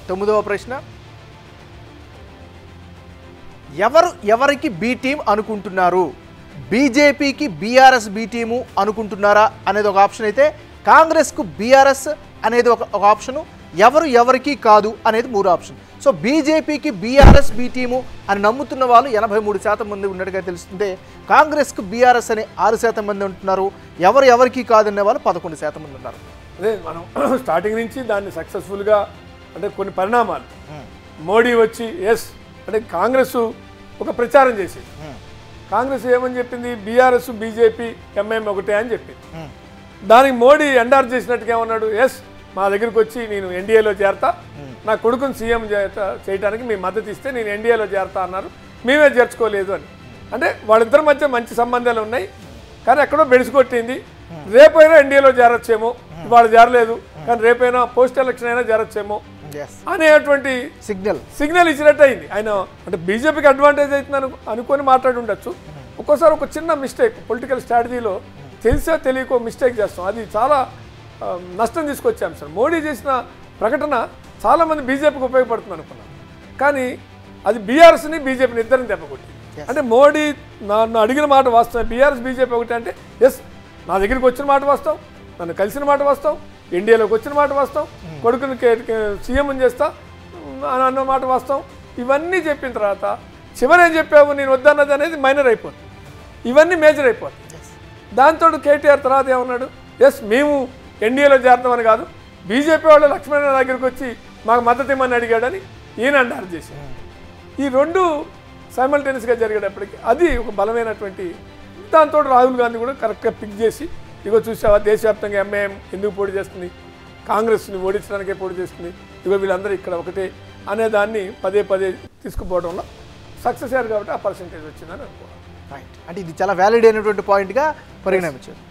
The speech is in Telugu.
తొమ్మిదవ ప్రశ్న ఎవరు ఎవరికి బి టీం అనుకుంటున్నారు బీజేపీకి బీఆర్ఎస్ బి టీము అనుకుంటున్నారా అనేది ఒక ఆప్షన్ అయితే కాంగ్రెస్కు బీఆర్ఎస్ అనేది ఒక ఒక ఆప్షను ఎవరు ఎవరికి కాదు అనేది మూడు ఆప్షన్ సో బీజేపీకి బీఆర్ఎస్ బి టీము అని నమ్ముతున్న వాళ్ళు ఎనభై మూడు శాతం మంది ఉన్నట్టుగా తెలుస్తుంటే కాంగ్రెస్కు బీఆర్ఎస్ అనే ఆరు శాతం మంది ఉంటున్నారు ఎవరు ఎవరికి కాదనే వాళ్ళు పదకొండు శాతం మంది ఉన్నారు అదే మనం స్టార్టింగ్ నుంచి దాన్ని సక్సెస్ఫుల్గా అంటే కొన్ని పరిణామాలు మోడీ వచ్చి ఎస్ అంటే కాంగ్రెస్ ఒక ప్రచారం చేసింది కాంగ్రెస్ ఏమని చెప్పింది బీఆర్ఎస్ బీజేపీ ఎంఐఎం ఒకటే అని చెప్పింది దానికి మోడీ ఎండార్ చేసినట్టుగా ఏమన్నాడు ఎస్ మా దగ్గరికి వచ్చి నేను ఎన్డీఏలో చేరతా నా కొడుకుని సీఎం చేత- చేయడానికి మీ మద్దతు ఇస్తే నేను ఎన్డీఏలో చేరతా అన్నారు మేమే చేర్చుకోలేదు అని అంటే వాళ్ళిద్దరి మధ్య మంచి సంబంధాలు ఉన్నాయి కానీ ఎక్కడో బెడిసికొట్టింది రేపైనా ఎన్డీఏలో చేరొచ్చేమో ఇవాళ చేరలేదు కానీ రేపైనా పోస్ట్ ఎలక్షన్ అయినా చేరొచ్చేమో ఎస్ అనేటువంటి సిగ్నల్ సిగ్నల్ ఇచ్చినట్టు అయింది ఆయన అంటే బీజేపీకి అడ్వాంటేజ్ అవుతుంది అను అనుకొని మాట్లాడి ఉండొచ్చు ఒక్కోసారి ఒక చిన్న మిస్టేక్ పొలిటికల్ స్ట్రాటజీలో తెలిసో తెలియకో మిస్టేక్ చేస్తాం అది చాలా ఆ, నష్టం తీసుకొచ్చాం సార్ మోడీ చేసిన ప్రకటన చాలామంది బీజేపీకి ఉపయోగపడుతుంది అనుకున్నాను కానీ అది బీఆర్ఎస్ని బీజేపీని ఇద్దరిని దెబ్బకొట్టింది అంటే మోడీ నన్ను అడిగిన మాట వాస్తవం బీఆర్ఎస్ బీజేపీ ఒకటి అంటే ఎస్ నా దగ్గరికి వచ్చిన మాట వాస్తవం నన్ను కలిసిన మాట వాస్తవం ఇండియాలోకి వచ్చిన మాట వాస్తవం కొడుకుని సీఎం చేస్తా అని అన్న మాట వాస్తవం ఇవన్నీ చెప్పిన తర్వాత చివరి ఏం చెప్పావు నేను వద్దన్నది అనేది మైనర్ అయిపోతుంది ఇవన్నీ మేజర్ అయిపోతుంది దాంతో కేటీఆర్ తర్వాత ఏమన్నాడు ఎస్ మేము ఎన్డీఏలో చేరతామని కాదు బీజేపీ వాళ్ళు లక్ష్మణ దగ్గరికి వచ్చి మాకు మద్దతు ఇమ్మని అడిగాడని ఈయన అంటారు చేశారు ఈ రెండు సైమల్టేనియస్గా జరిగేటప్పటికి అది ఒక బలమైనటువంటి దాంతో రాహుల్ గాంధీ కూడా కరెక్ట్గా పిక్ చేసి ఇగో చూసావా దేశవ్యాప్తంగా ఎంఐఎం ఎందుకు పోటీ చేస్తుంది కాంగ్రెస్ని ఓడించడానికే పోటీ చేస్తుంది ఇగో వీళ్ళందరూ ఇక్కడ ఒకటే అనే దాన్ని పదే పదే తీసుకుపోవడంలో సక్సెస్ అయ్యారు కాబట్టి ఆ పర్సంటేజ్ వచ్చిందని అనుకోవాలి రైట్ అంటే ఇది చాలా వ్యాలిడ్ అయినటువంటి పాయింట్గా పరిగణించారు